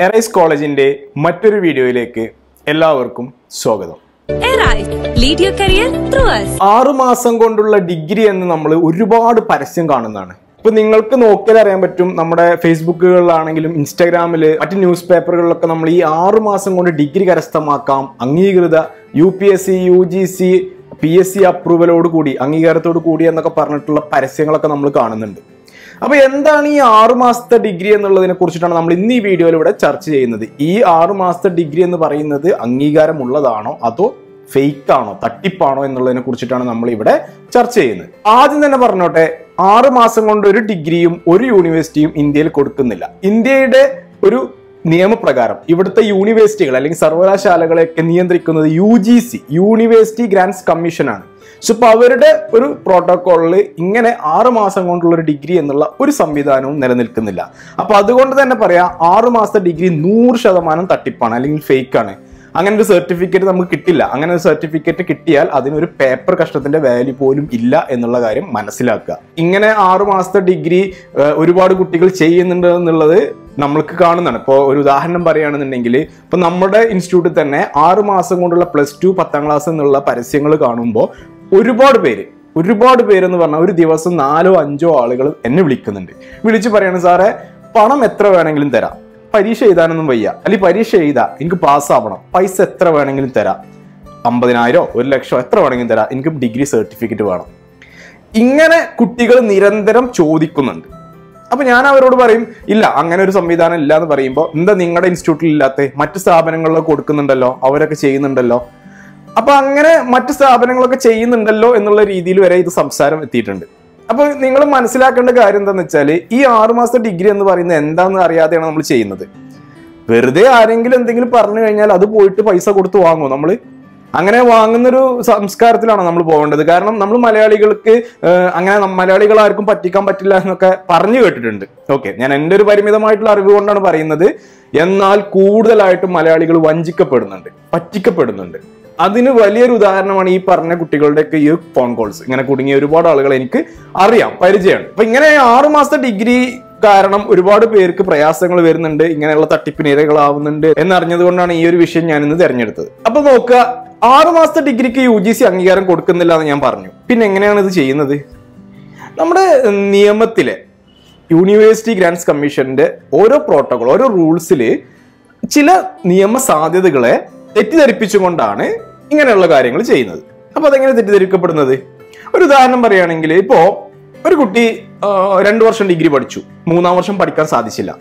Arise കോളേജിന്റെ മറ്റൊരു വീഡിയോയിലേക്ക് എല്ലാവർക്കും സ്വാഗതം Arise. Lead your career through us. ആറു മാസം കൊണ്ടുള്ള ഡിഗ്രി എന്ന് നമ്മൾ ഒരുപാട് പരസ്യം കാണുന്നതാണ് ഇപ്പൊ നിങ്ങൾക്ക് നോക്കിയാൽ അറിയാൻ പറ്റും നമ്മുടെ ഫേസ്ബുക്കുകളിലാണെങ്കിലും ഇൻസ്റ്റാഗ്രാമിൽ മറ്റ് ന്യൂസ് പേപ്പറുകളിലൊക്കെ നമ്മൾ ഈ ആറു മാസം കൊണ്ട് ഡിഗ്രി കരസ്ഥമാക്കാം അംഗീകൃത U P S C U G C P S C അപ്രൂവലോട് കൂടി അംഗീകാരത്തോട് കൂടി എന്നൊക്കെ പറഞ്ഞിട്ടുള്ള പരസ്യങ്ങളൊക്കെ നമ്മൾ കാണുന്നുണ്ട് അപ്പൊ എന്താണ് ഈ ആറു മാസത്തെ ഡിഗ്രി എന്നുള്ളതിനെ കുറിച്ചിട്ടാണ് നമ്മൾ ഇന്ന് ഈ വീഡിയോയിലൂടെ ചർച്ച ചെയ്യുന്നത് ഈ ആറു മാസത്തെ ഡിഗ്രി എന്ന് പറയുന്നത് അംഗീകാരമുള്ളതാണോ അതോ ഫേക്ക് ആണോ തട്ടിപ്പാണോ എന്നുള്ളതിനെ കുറിച്ചിട്ടാണ് നമ്മൾ ഇവിടെ ചർച്ച ചെയ്യുന്നത് ആദ്യം തന്നെ പറഞ്ഞോട്ടെ ആറു മാസം കൊണ്ട് ഒരു ഡിഗ്രിയും ഒരു യൂണിവേഴ്സിറ്റിയും ഇന്ത്യയിൽ കൊടുക്കുന്നില്ല ഇന്ത്യയുടെ ഒരു നിയമപ്രകാരം ഇവിടുത്തെ യൂണിവേഴ്സിറ്റികൾ അല്ലെങ്കിൽ സർവകലാശാലകളെയൊക്കെ നിയന്ത്രിക്കുന്നത് U G C university grants കമ്മീഷനാണ് സോ ഇപ്പൊ അവരുടെ ഒരു പ്രോട്ടോകോളിൽ ഇങ്ങനെ ആറ് മാസം കൊണ്ടുള്ള ഒരു ഡിഗ്രി എന്നുള്ള ഒരു സംവിധാനവും നിലനിൽക്കുന്നില്ല അപ്പൊ അതുകൊണ്ട് തന്നെ പറയാം ആറ് മാസത്തെ ഡിഗ്രി നൂറ് ശതമാനം തട്ടിപ്പാണ് അല്ലെങ്കിൽ ഫേക്ക് ആണ് അങ്ങനെ ഒരു സർട്ടിഫിക്കറ്റ് നമുക്ക് കിട്ടില്ല അങ്ങനെ ഒരു സർട്ടിഫിക്കറ്റ് കിട്ടിയാൽ അതിനൊരു പേപ്പർ കഷ്ണത്തിന്റെ വാല്യൂ പോലും ഇല്ല എന്നുള്ള കാര്യം മനസ്സിലാക്കുക ഇങ്ങനെ ആറു മാസത്തെ ഡിഗ്രി ഏഹ്, ഒരുപാട് കുട്ടികൾ ചെയ്യുന്നുണ്ട് എന്നുള്ളത് നമ്മൾക്ക് കാണുന്നതാണ് ഇപ്പോൾ ഒരു ഉദാഹരണം പറയുകയാണെന്നുണ്ടെങ്കിൽ ഇപ്പൊ നമ്മുടെ ഇൻസ്റ്റിറ്റ്യൂട്ടിൽ തന്നെ ആറ് മാസം കൊണ്ടുള്ള പ്ലസ് ടു പത്താം ക്ലാസ് എന്നുള്ള പരസ്യങ്ങൾ കാണുമ്പോൾ ഒരുപാട് പേര് ഒരുപാട് പേരെന്ന് പറഞ്ഞാൽ ഒരു ദിവസം നാലോ അഞ്ചോ ആളുകൾ എന്നെ വിളിക്കുന്നുണ്ട് വിളിച്ച് പറയാണ് സാറേ പണം എത്ര വേണമെങ്കിലും തരാം പരീക്ഷ എഴുതാനൊന്നും വയ്യ അല്ലെങ്കിൽ പരീക്ഷ എഴുതാ എനിക്ക് പാസ്സാവണം പൈസ എത്ര വേണമെങ്കിലും തരാം അമ്പതിനായിരോ ഒരു ലക്ഷമോ എത്ര വേണമെങ്കിലും തരാം എനിക്ക് ഡിഗ്രി സർട്ടിഫിക്കറ്റ് വേണം ഇങ്ങനെ കുട്ടികൾ നിരന്തരം ചോദിക്കുന്നുണ്ട് അപ്പൊ ഞാൻ അവരോട് പറയും ഇല്ല അങ്ങനെ ഒരു സംവിധാനം ഇല്ല എന്ന് പറയുമ്പോൾ എന്താ നിങ്ങളുടെ ഇൻസ്റ്റിറ്റ്യൂട്ടിൽ ഇല്ലാത്ത മറ്റു സ്ഥാപനങ്ങളിലൊക്കെ കൊടുക്കുന്നുണ്ടല്ലോ അവരൊക്കെ ചെയ്യുന്നുണ്ടല്ലോ അപ്പൊ അങ്ങനെ മറ്റു സ്ഥാപനങ്ങളൊക്കെ ചെയ്യുന്നുണ്ടല്ലോ എന്നുള്ള രീതിയിൽ വരെ ഇത് സംസാരം എത്തിയിട്ടുണ്ട് അപ്പൊ നിങ്ങൾ മനസ്സിലാക്കേണ്ട കാര്യം എന്താണെന്ന് വെച്ചാൽ ഈ ആറു മാസത്തെ ഡിഗ്രി എന്ന് പറയുന്നത് എന്താണെന്ന് അറിയാതെയാണ് നമ്മൾ ചെയ്യുന്നത് വെറുതെ ആരെങ്കിലും എന്തെങ്കിലും പറഞ്ഞു കഴിഞ്ഞാൽ അത് പോയിട്ട് പൈസ കൊടുത്ത് വാങ്ങുമോ നമ്മൾ അങ്ങനെ വാങ്ങുന്നൊരു സംസ്കാരത്തിലാണ് നമ്മൾ പോകേണ്ടത് കാരണം നമ്മൾ മലയാളികൾക്ക് ഏഹ്, അങ്ങനെ നം- മലയാളികൾ ആർക്കും പറ്റിക്കാൻ പറ്റില്ല എന്നൊക്കെ പറഞ്ഞു കേട്ടിട്ടുണ്ട് ഓക്കെ ഞാൻ എൻ്റെ ഒരു പരിമിതമായിട്ടുള്ള അറിവ് കൊണ്ടാണ് പറയുന്നത് എന്നാൽ കൂടുതലായിട്ടും മലയാളികൾ വഞ്ചിക്കപ്പെടുന്നുണ്ട് പറ്റിക്കപ്പെടുന്നുണ്ട് അതിന് വലിയൊരു ഉദാഹരണമാണ് ഈ പറഞ്ഞ കുട്ടികളുടെയൊക്കെ ഈ ഫോൺ കോൾസ് ഇങ്ങനെ കുടുങ്ങിയ ഒരുപാട് ആളുകൾ എനിക്ക് അറിയാം പരിചയമാണ് അപ്പൊ ഇങ്ങനെ ആറു മാസത്തെ ഡിഗ്രി കാരണം ഒരുപാട് പേർക്ക് പ്രയാസങ്ങൾ വരുന്നുണ്ട് ഇങ്ങനെയുള്ള തട്ടിപ്പിന് ഇരകളാവുന്നുണ്ട് എന്നറിഞ്ഞത് കൊണ്ടാണ് ഈ ഒരു വിഷയം ഞാൻ ഇന്ന് തിരഞ്ഞെടുത്തത് അപ്പൊ നോക്കുക ആറു മാസത്തെ ഡിഗ്രിക്ക് യു ജി സി അംഗീകാരം കൊടുക്കുന്നില്ല എന്ന് ഞാൻ പറഞ്ഞു പിന്നെ എങ്ങനെയാണ് ഇത് ചെയ്യുന്നത് നമ്മുടെ നിയമത്തിലെ യൂണിവേഴ്സിറ്റി ഗ്രാൻസ് കമ്മീഷന്റെ ഓരോ പ്രോട്ടോകോൾ ഓരോ റൂൾസിൽ ചില നിയമ സാധ്യതകളെ തെറ്റിദ്ധരിപ്പിച്ചുകൊണ്ടാണ് ഇങ്ങനെയുള്ള കാര്യങ്ങൾ ചെയ്യുന്നത് അപ്പൊ അതെങ്ങനെ തെറ്റിദ്ധരിക്കപ്പെടുന്നത് ഒരു ഉദാഹരണം പറയുകയാണെങ്കിൽ ഇപ്പോ ഒരു കുട്ടി ആ, രണ്ടു വർഷം ഡിഗ്രി പഠിച്ചു മൂന്നാം വർഷം പഠിക്കാൻ സാധിച്ചില്ല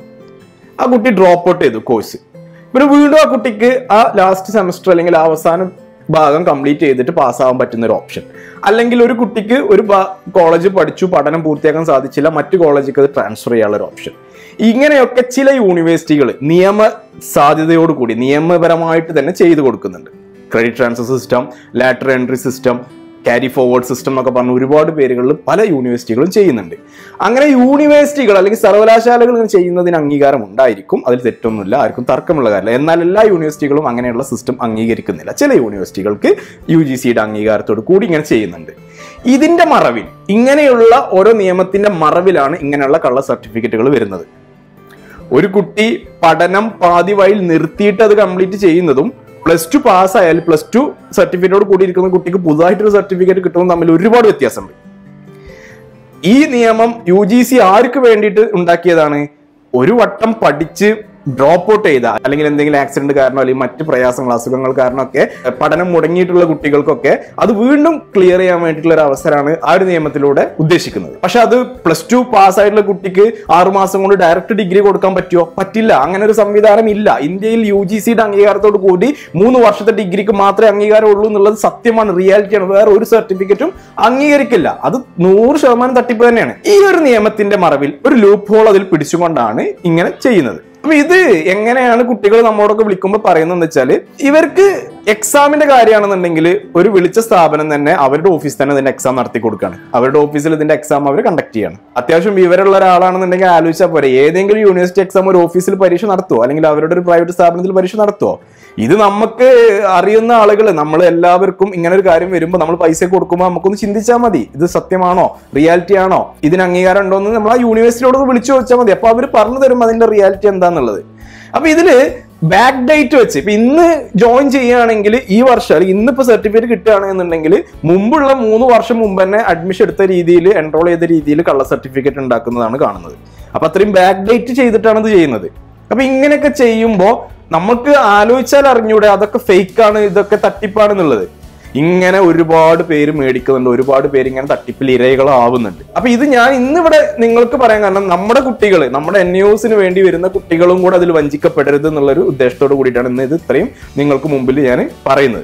ആ കുട്ടി ഡ്രോപ്പ് ഔട്ട് ചെയ്തു കോഴ്സ് പിന്നെ വീണ്ടും ആ കുട്ടിക്ക് ആ ലാസ്റ്റ് സെമസ്റ്റർ അല്ലെങ്കിൽ ആ അവസാന ഭാഗം കംപ്ലീറ്റ് ചെയ്തിട്ട് പാസ്സാവാൻ പറ്റുന്ന ഒരു ഓപ്ഷൻ അല്ലെങ്കിൽ ഒരു കുട്ടിക്ക് ഒരു കോളേജ് പഠിച്ചു പഠനം പൂർത്തിയാക്കാൻ സാധിച്ചില്ല മറ്റു കോളേജിലേക്ക് അത് ട്രാൻസ്ഫർ ചെയ്യാനുള്ള ഒരു ഓപ്ഷൻ ഇങ്ങനെയൊക്കെ ചില യൂണിവേഴ്സിറ്റികൾ നിയമ സാധ്യതയോട് കൂടി നിയമപരമായിട്ട് തന്നെ ചെയ്തു കൊടുക്കുന്നുണ്ട് credit transfer system lateral entry system carry forward system എന്നൊക്കെ പറഞ്ഞ ഒരുപാട് പേരുകളിൽ പല യൂണിവേഴ്സിറ്റികളും ചെയ്യുന്നുണ്ട് അങ്ങനെ യൂണിവേഴ്സിറ്റികൾ അല്ലെങ്കിൽ സർവകലാശാലകൾ ഇങ്ങനെ ചെയ്യുന്നതിന് അംഗീകാരം ഉണ്ടായിരിക്കും അതിൽ തെറ്റൊന്നുമില്ല ആർക്കും തർക്കമുള്ള കാര്യമില്ല എന്നാൽ എല്ലാ യൂണിവേഴ്സിറ്റികളും അങ്ങനെയുള്ള സിസ്റ്റം അംഗീകരിക്കുന്നില്ല ചില യൂണിവേഴ്സിറ്റികൾക്ക് യു ജി സിയുടെ അംഗീകാരത്തോട് കൂടി ഇങ്ങനെ ചെയ്യുന്നുണ്ട് ഇതിന്റെ മറവിൽ ഇങ്ങനെയുള്ള ഓരോ നിയമത്തിന്റെ മറവിലാണ് ഇങ്ങനെയുള്ള കള്ള സർട്ടിഫിക്കറ്റുകൾ വരുന്നത് ഒരു കുട്ടി പഠനം പാതി വഴിയിൽ നിർത്തിയിട്ട് അത് കംപ്ലീറ്റ് ചെയ്യുന്നതും പ്ലസ് ടു പാസ് ആയാൽ പ്ലസ് ടു സർട്ടിഫിക്കറ്റോട് കൂടി ഇരിക്കുന്ന കുട്ടിക്ക് പുതുതായിട്ടൊരു സർട്ടിഫിക്കറ്റ് കിട്ടുന്നതും തമ്മിൽ ഒരുപാട് വ്യത്യാസമുണ്ട് ഈ നിയമം യു ജി സി ആർക്ക് വേണ്ടിയിട്ട് ഉണ്ടാക്കിയതാണ് ഒരു വട്ടം പഠിച്ച് ഡ്രോപ്പ് ഔട്ട് ചെയ്ത അല്ലെങ്കിൽ എന്തെങ്കിലും ആക്സിഡന്റ് കാരണോ അല്ലെങ്കിൽ മറ്റ് പ്രയാസങ്ങൾ അസുഖങ്ങൾ കാരണമൊക്കെ പഠനം മുടങ്ങിയിട്ടുള്ള കുട്ടികൾക്കൊക്കെ അത് വീണ്ടും ക്ലിയർ ചെയ്യാൻ വേണ്ടിയിട്ടുള്ള ഒരു അവസരമാണ് ആ ഒരു നിയമത്തിലൂടെ ഉദ്ദേശിക്കുന്നത് പക്ഷെ അത് പ്ലസ് ടു പാസ് ആയിട്ടുള്ള കുട്ടിക്ക് ആറുമാസം കൊണ്ട് ഡയറക്റ്റ് ഡിഗ്രി കൊടുക്കാൻ പറ്റുമോ പറ്റില്ല അങ്ങനെ ഒരു സംവിധാനം ഇല്ല ഇന്ത്യയിൽ യു ജി സിയുടെ അംഗീകാരത്തോട് കൂടി മൂന്ന് വർഷത്തെ ഡിഗ്രിക്ക് മാത്രമേ അംഗീകാരം ഉള്ളൂ എന്നുള്ളത് സത്യമാണ് റിയാലിറ്റിയാണ് വേറെ ഒരു സർട്ടിഫിക്കറ്റും അംഗീകരിക്കില്ല അത് നൂറ് ശതമാനം തട്ടിപ്പ് തന്നെയാണ് ഈ ഒരു നിയമത്തിന്റെ മറവിൽ ഒരു ലൂപ്പ് ഹോൾ അതിൽ പിടിച്ചുകൊണ്ടാണ് ഇങ്ങനെ ചെയ്യുന്നത് അപ്പൊ ഇത് എങ്ങനെയാണ് കുട്ടികൾ നമ്മളോടൊക്കെ വിളിക്കുമ്പോൾ പറയുന്നത് വെച്ചാൽ ഇവർക്ക് എക്സാമിന്റെ കാര്യമാണെന്നുണ്ടെങ്കിൽ ഒരു വിളിച്ച സ്ഥാപനം തന്നെ അവരുടെ ഓഫീസിൽ തന്നെ ഇതിന്റെ എക്സാം നടത്തി കൊടുക്കുകയാണ് അവരുടെ ഓഫീസിൽ ഇതിന്റെ എക്സാം അവർ കണ്ടക്ട് ചെയ്യാണ് അത്യാവശ്യം വിവരമുള്ള ഒരാളാണെന്നുണ്ടെങ്കിൽ ആലോചിച്ചാൽ പോരെ ഏതെങ്കിലും യൂണിവേഴ്സിറ്റി എക്സാം ഒരു ഓഫീസിൽ പരീക്ഷ നടത്തുമോ അല്ലെങ്കിൽ അവരുടെ ഒരു പ്രൈവറ്റ് സ്ഥാപനത്തിൽ പരീക്ഷ നടത്തുമോ ഇത് നമുക്ക് അറിയുന്ന ആളുകൾ നമ്മൾ എല്ലാവർക്കും ഇങ്ങനെ ഒരു കാര്യം വരുമ്പോൾ നമ്മൾ പൈസ കൊടുക്കുമ്പോൾ നമുക്കൊന്ന് ചിന്തിച്ചാൽ മതി ഇത് സത്യമാണോ റിയാലിറ്റി ആണോ ഇതിന് അംഗീകാരം ഉണ്ടോ എന്ന് നമ്മൾ ആ യൂണിവേഴ്സിറ്റിയോട് ഒന്ന് വിളിച്ചു ചോദിച്ചാൽ മതി അപ്പൊ അവർ പറഞ്ഞു തരും അതിന്റെ റിയാലിറ്റി എന്താന്നുള്ളത് അപ്പൊ ഇതില് ബാക്ക് ഡേറ്റ് വെച്ച് ഇപ്പൊ ഇന്ന് ജോയിൻ ചെയ്യുകയാണെങ്കിൽ ഈ വർഷം അല്ലെങ്കിൽ ഇന്നിപ്പോ സർട്ടിഫിക്കറ്റ് കിട്ടുകയാണെന്നുണ്ടെങ്കിൽ മുമ്പുള്ള മൂന്ന് വർഷം മുമ്പ് തന്നെ അഡ്മിഷൻ എടുത്ത രീതിയിൽ എൻറോൾ ചെയ്ത രീതിയിൽ കള്ള സർട്ടിഫിക്കറ്റ് ഉണ്ടാക്കുന്നതാണ് കാണുന്നത് അപ്പൊ അത്രയും ബാക്ക് ഡേറ്റ് ചെയ്തിട്ടാണ് ഇത് ചെയ്യുന്നത് അപ്പൊ ഇങ്ങനെയൊക്കെ ചെയ്യുമ്പോൾ നമുക്ക് ആലോചിച്ചാൽ അറിഞ്ഞൂടെ അതൊക്കെ ഫേക്ക് ആണ് ഇതൊക്കെ തട്ടിപ്പാണെന്നുള്ളത് ഇങ്ങനെ ഒരുപാട് പേര് മേടിക്കുന്നുണ്ട് ഒരുപാട് പേര് ഇങ്ങനെ തട്ടിപ്പിൽ ഇരകളാവുന്നുണ്ട് അപ്പൊ ഇത് ഞാൻ ഇന്നിവിടെ നിങ്ങൾക്ക് പറയാൻ കാരണം നമ്മുടെ കുട്ടികൾ നമ്മുടെ എൻ യുസിന് വേണ്ടി വരുന്ന കുട്ടികളും കൂടെ അതിൽ വഞ്ചിക്കപ്പെടരുത് എന്നുള്ളൊരു ഉദ്ദേശത്തോട് കൂടിയിട്ടാണ് ഇന്ന് ഇത് ഇത്രയും നിങ്ങൾക്ക് മുമ്പിൽ ഞാൻ പറയുന്നത്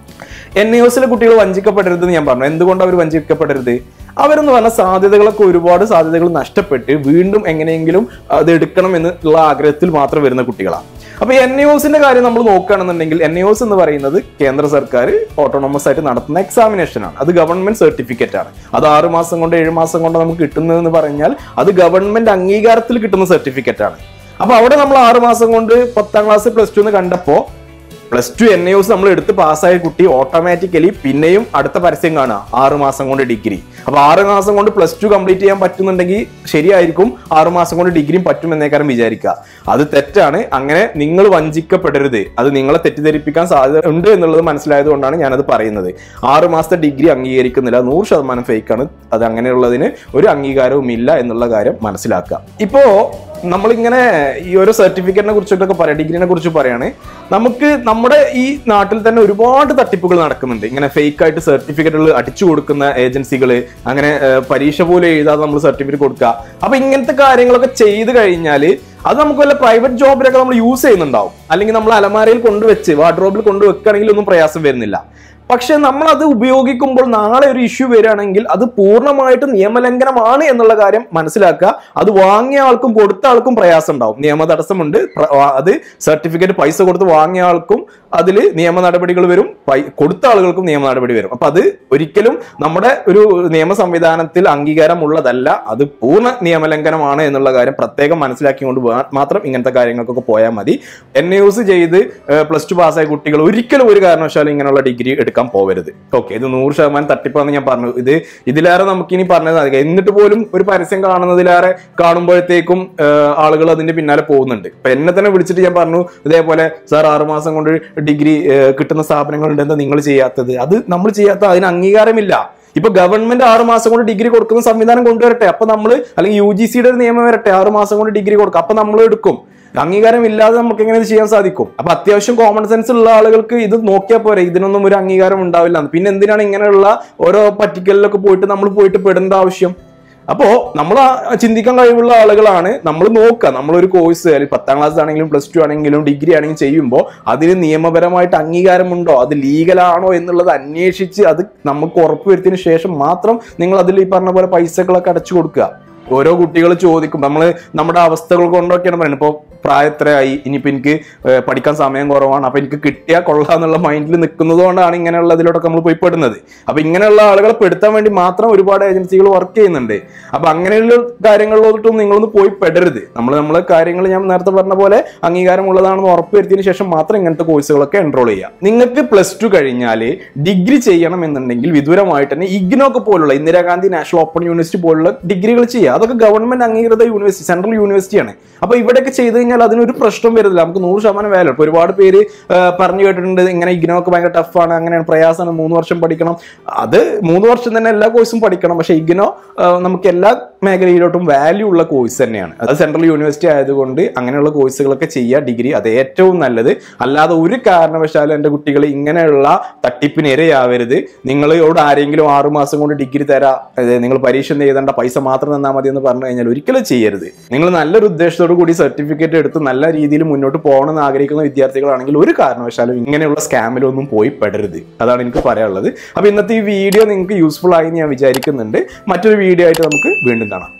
എൻ യുസിലെ കുട്ടികൾ വഞ്ചിക്കപ്പെടരുത് എന്ന് ഞാൻ പറഞ്ഞു എന്തുകൊണ്ട് അവർ വഞ്ചിക്കപ്പെടരുത് അവരെന്ന് പറഞ്ഞ സാധ്യതകളൊക്കെ ഒരുപാട് സാധ്യതകൾ നഷ്ടപ്പെട്ട് വീണ്ടും എങ്ങനെയെങ്കിലും അത് എടുക്കണം എന്നുള്ള ആഗ്രഹത്തിൽ മാത്രം വരുന്ന കുട്ടികളാണ് അപ്പൊ എൻ യുസിന്റെ കാര്യം നമ്മൾ നോക്കുകയാണെന്നുണ്ടെങ്കിൽ എൻ യുസ് എന്ന് പറയുന്നത് കേന്ദ്ര സർക്കാർ ഓട്ടോണമസ് ആയിട്ട് നടത്തുന്ന എക്സാമിനേഷൻ ആണ് അത് ഗവൺമെന്റ് സർട്ടിഫിക്കറ്റ് ആണ് അത് ആറ് മാസം കൊണ്ട് ഏഴ് മാസം കൊണ്ട് നമുക്ക് കിട്ടുന്നതെന്ന് പറഞ്ഞാൽ അത് ഗവൺമെന്റ് അംഗീകാരത്തിൽ കിട്ടുന്ന സർട്ടിഫിക്കറ്റ് ആണ് അപ്പൊ അവിടെ നമ്മൾ ആറ് മാസം കൊണ്ട് പത്താം ക്ലാസ് പ്ലസ് ടു എന്ന് കണ്ടപ്പോ പ്ലസ് ടു എൻ യുസ് നമ്മൾ എടുത്ത് പാസ്സായ കുട്ടി ഓട്ടോമാറ്റിക്കലി പിന്നെയും അടുത്ത പരസ്യം കാണുക ആറ് മാസം കൊണ്ട് ഡിഗ്രി അപ്പൊ ആറ് മാസം കൊണ്ട് പ്ലസ് ടു കംപ്ലീറ്റ് ചെയ്യാൻ പറ്റുന്നുണ്ടെങ്കിൽ ശരിയായിരിക്കും ആറ് മാസം കൊണ്ട് ഡിഗ്രിയും പറ്റും എന്നേക്കാരം വിചാരിക്കുക അത് തെറ്റാണ് അങ്ങനെ നിങ്ങൾ വഞ്ചിക്കപ്പെടരുത് അത് നിങ്ങളെ തെറ്റിദ്ധരിപ്പിക്കാൻ സാധ്യത ഉണ്ട് എന്നുള്ളത് മനസ്സിലായത് കൊണ്ടാണ് ഞാനത് പറയുന്നത് ആറ് മാസത്തെ ഡിഗ്രി അംഗീകരിക്കുന്നില്ല നൂറ് ശതമാനം ഫേക്കാണ് അത് അങ്ങനെയുള്ളതിന് ഒരു അംഗീകാരവും ഇല്ല എന്നുള്ള കാര്യം മനസ്സിലാക്കുക ഇപ്പോ നമ്മളിങ്ങനെ ഈ ഓരോ സർട്ടിഫിക്കറ്റിനെ കുറിച്ചിട്ടൊക്കെ പറയാം ഡിഗ്രിനെ കുറിച്ച് പറയാണ് നമുക്ക് നമ്മുടെ ഈ നാട്ടിൽ തന്നെ ഒരുപാട് തട്ടിപ്പുകൾ നടക്കുന്നുണ്ട് ഇങ്ങനെ ഫേക്ക് ആയിട്ട് സർട്ടിഫിക്കറ്റുകൾ അടിച്ചു കൊടുക്കുന്ന ഏജൻസികൾ അങ്ങനെ ഏഹ്, പരീക്ഷ പോലും എഴുതാതെ നമ്മൾ സർട്ടിഫിക്കറ്റ് കൊടുക്കുക അപ്പൊ ഇങ്ങനത്തെ കാര്യങ്ങളൊക്കെ ചെയ്ത് കഴിഞ്ഞാൽ അത് നമുക്ക് വല്ല പ്രൈവറ്റ് ജോബിലൊക്കെ നമ്മൾ യൂസ് ചെയ്യുന്നുണ്ടാവും അല്ലെങ്കിൽ നമ്മൾ അലമാരയിൽ കൊണ്ടുവച്ച് വാർഡ്രോബിൽ കൊണ്ടുവെക്കുകയാണെങ്കിൽ ഒന്നും പ്രയാസം വരുന്നില്ല പക്ഷെ നമ്മൾ അത് ഉപയോഗിക്കുമ്പോൾ നാളെ ഒരു ഇഷ്യൂ വരികയാണെങ്കിൽ അത് പൂർണ്ണമായിട്ട് നിയമലംഘനമാണ് എന്നുള്ള കാര്യം മനസ്സിലാക്കുക അത് വാങ്ങിയ ആൾക്കും കൊടുത്ത ആൾക്കും പ്രയാസം ഉണ്ടാവും നിയമ തടസ്സമുണ്ട് പ്ര- ആ, അത് സർട്ടിഫിക്കറ്റ് പൈസ കൊടുത്ത് വാങ്ങിയ ആൾക്കും അതിൽ നിയമ നടപടികൾ വരും പൈ- കൊടുത്ത ആളുകൾക്കും നിയമ നടപടി വരും അപ്പൊ അത് ഒരിക്കലും നമ്മുടെ ഒരു നിയമ സംവിധാനത്തിൽ അംഗീകാരമുള്ളതല്ല അത് പൂർണ്ണ നിയമലംഘനമാണ് എന്നുള്ള കാര്യം പ്രത്യേകം മനസ്സിലാക്കിക്കൊണ്ട് വാ- മാത്രം ഇങ്ങനത്തെ കാര്യങ്ങൾക്കൊക്കെ പോയാൽ മതി എൻ യൂസ് ചെയ്ത് പ്ലസ് ടു പാസ്സായ കുട്ടികൾ ഒരിക്കലും ഒരു കാരണവശാലും ഇങ്ങനെയുള്ള ഡിഗ്രി എടുക്കാൻ പോകരുത് ഓക്കെ ഇത് നൂറ് ശതമാനം തട്ടിപ്പാന്ന് ഞാൻ പറഞ്ഞു ഇത് ഇതിലേറെ നമുക്ക് ഇനി പറഞ്ഞത് മതി. എന്നിട്ട് പോലും ഒരു പരസ്യം കാണുന്നതിലേറെ കാണുമ്പോഴത്തേക്കും ആളുകൾ അതിന്റെ പിന്നാലെ പോകുന്നുണ്ട് ഇപ്പൊ എന്നെ തന്നെ വിളിച്ചിട്ട് ഞാൻ പറഞ്ഞു ഇതേപോലെ സാർ ആറുമാസം കൊണ്ട് ഡിഗ്രി കിട്ടുന്ന സ്ഥാപനങ്ങളുണ്ട് എന്താ നിങ്ങൾ ചെയ്യാത്തത് അത് നമ്മൾ ചെയ്യാത്ത അതിന് അംഗീകാരമില്ല ഇപ്പൊ ഗവൺമെന്റ് ആറ് മാസം കൊണ്ട് ഡിഗ്രി കൊടുക്കുന്ന സംവിധാനം കൊണ്ടുവരട്ടെ അപ്പൊ നമ്മൾ അല്ലെങ്കിൽ യു ജി സിയുടെ ഒരു നിയമം വരട്ടെ ആറ് മാസം കൊണ്ട് ഡിഗ്രി കൊടുക്കും അപ്പൊ നമ്മൾ എടുക്കും അംഗീകാരം ഇല്ലാതെ നമുക്ക് എങ്ങനെ ഇത് ചെയ്യാൻ സാധിക്കും അപ്പൊ അത്യാവശ്യം കോമൺ സെൻസ് ഉള്ള ആളുകൾക്ക് ഇത് നോക്കിയാൽ പോരെ ഇതിനൊന്നും ഒരു അംഗീകാരം ഉണ്ടാവില്ല എന്ന്. പിന്നെ എന്തിനാണ് ഇങ്ങനെയുള്ള ഓരോ പറ്റിക്കലിലൊക്കെ പോയിട്ട് നമ്മൾ പോയിട്ട് പെടേണ്ട ആവശ്യം അപ്പോ നമ്മൾ ചിന്തിക്കാൻ കഴിവുള്ള ആളുകളാണ് നമ്മൾ നോക്കുക നമ്മളൊരു കോഴ്സ് അല്ലെങ്കിൽ പത്താം ക്ലാസ് ആണെങ്കിലും പ്ലസ് ടു ആണെങ്കിലും ഡിഗ്രി ആണെങ്കിലും ചെയ്യുമ്പോൾ അതിന് നിയമപരമായിട്ട് അംഗീകാരമുണ്ടോ അത് ലീഗലാണോ എന്നുള്ളത് അന്വേഷിച്ച് അത് നമുക്ക് ഉറപ്പുവരുത്തിയതിനു ശേഷം മാത്രം നിങ്ങൾ അതിൽ ഈ പറഞ്ഞ പോലെ പൈസകളൊക്കെ അടച്ചു കൊടുക്കുക ഓരോ കുട്ടികൾ ചോദിക്കും നമ്മൾ നമ്മുടെ അവസ്ഥകൾ കൊണ്ടൊക്കെയാണ് പറയുന്നത് ഇപ്പോൾ പ്രായത്രയായി ഇനിയിപ്പോൾ എനിക്ക് ഏഹ്, പഠിക്കാൻ സമയം കുറവാണ് അപ്പോൾ എനിക്ക് കിട്ടിയാൽ കൊള്ളാന്നുള്ള മൈൻഡിൽ നിൽക്കുന്നത് കൊണ്ടാണ് ഇങ്ങനെയുള്ള ഇതിലോട്ടൊക്കെ നമ്മൾ പോയി പെടുന്നത് അപ്പോൾ ഇങ്ങനെയുള്ള ആളുകളെ പെടുത്താൻ വേണ്ടി മാത്രം ഒരുപാട് ഏജൻസികൾ വർക്ക് ചെയ്യുന്നുണ്ട് അപ്പോൾ അങ്ങനെയുള്ള കാര്യങ്ങളിലോട്ടും നിങ്ങളൊന്ന് പോയി പെടരുത് നമ്മൾ നമ്മളെ കാര്യങ്ങൾ ഞാൻ നേരത്തെ പറഞ്ഞ പോലെ അംഗീകാരമുള്ളതാണെന്ന് ഉറപ്പുവരുത്തിയതിനു ശേഷം മാത്രം ഇങ്ങനത്തെ കോഴ്സുകളൊക്കെ എൻറോൾ ചെയ്യുക നിങ്ങൾക്ക് പ്ലസ് ടു കഴിഞ്ഞാൽ ഡിഗ്രി ചെയ്യണം എന്നുണ്ടെങ്കിൽ വിദൂരമായിട്ട് തന്നെ ഇഗ്നോക്ക് പോലുള്ള ഇന്ദിരാഗാന്ധി നാഷണൽ ഓപ്പൺ യൂണിവേഴ്സിറ്റി പോലുള്ള ഡിഗ്രികൾ ചെയ്യുക അതൊക്കെ ഗവൺമെന്റ് അംഗീകൃത യൂണിവേഴ്സിറ്റി സെൻട്രൽ യൂണിവേഴ്സിറ്റിയാണ് അപ്പൊ ഇവിടെയൊക്കെ ചെയ്ത് കഴിഞ്ഞാൽ അതിനൊരു പ്രശ്നം വരുന്നില്ല നമുക്ക് നൂറ് ശതമാനം വാല്യൂ ഇപ്പൊ ഒരുപാട് പേര് ആ, പറഞ്ഞു കേട്ടിട്ടുണ്ട് ഇങ്ങനെ ഇഗ്നോക്ക് ഭയങ്കര ടഫാണ് അങ്ങനെയാണ് പ്രയാസമാണ് മൂന്ന് വർഷം പഠിക്കണം അത് മൂന്ന് വർഷം തന്നെ എല്ലാ കോഴ്സും പഠിക്കണം പക്ഷെ ഇഗ്നോ ആ, നമുക്ക് എല്ലാ മേഖലയിലോട്ടും വാല്യൂ ഉള്ള കോഴ്സ് തന്നെയാണ് അത് സെൻട്രൽ യൂണിവേഴ്സിറ്റി ആയതുകൊണ്ട് അങ്ങനെയുള്ള കോഴ്സുകളൊക്കെ ചെയ്യുക ഡിഗ്രി അത് ഏറ്റവും നല്ലത് അല്ലാതെ ഒരു കാരണവശാലും എൻ്റെ കുട്ടികൾ ഇങ്ങനെയുള്ള തട്ടിപ്പിന് ഇരയാവരുത് നിങ്ങളോട് ആരെങ്കിലും ആറു മാസം കൊണ്ട് ഡിഗ്രി തരാ അതായത് നിങ്ങൾ പരീക്ഷ ഒന്നും എഴുതേണ്ട പൈസ മാത്രം തന്നാൽ മതി എന്ന് പറഞ്ഞു കഴിഞ്ഞാൽ ഒരിക്കലും ചെയ്യരുത് നിങ്ങൾ നല്ലൊരു ഉദ്ദേശത്തോടു കൂടി സർട്ടിഫിക്കറ്റ് എടുത്ത് നല്ല രീതിയിൽ മുന്നോട്ട് പോകണമെന്ന് ആഗ്രഹിക്കുന്ന വിദ്യാർത്ഥികളാണെങ്കിൽ ഒരു കാരണവശാലും ഇങ്ങനെയുള്ള സ്കാമിലൊന്നും പോയി പെടരുത് അതാണ് എനിക്ക് പറയാനുള്ളത് അപ്പൊ ഇന്നത്തെ ഈ വീഡിയോ നിങ്ങൾക്ക് യൂസ്ഫുൾ ആയി എന്ന് ഞാൻ വിചാരിക്കുന്നുണ്ട് മറ്റൊരു വീഡിയോ ആയിട്ട് നമുക്ക് വീണ്ടും കാണാം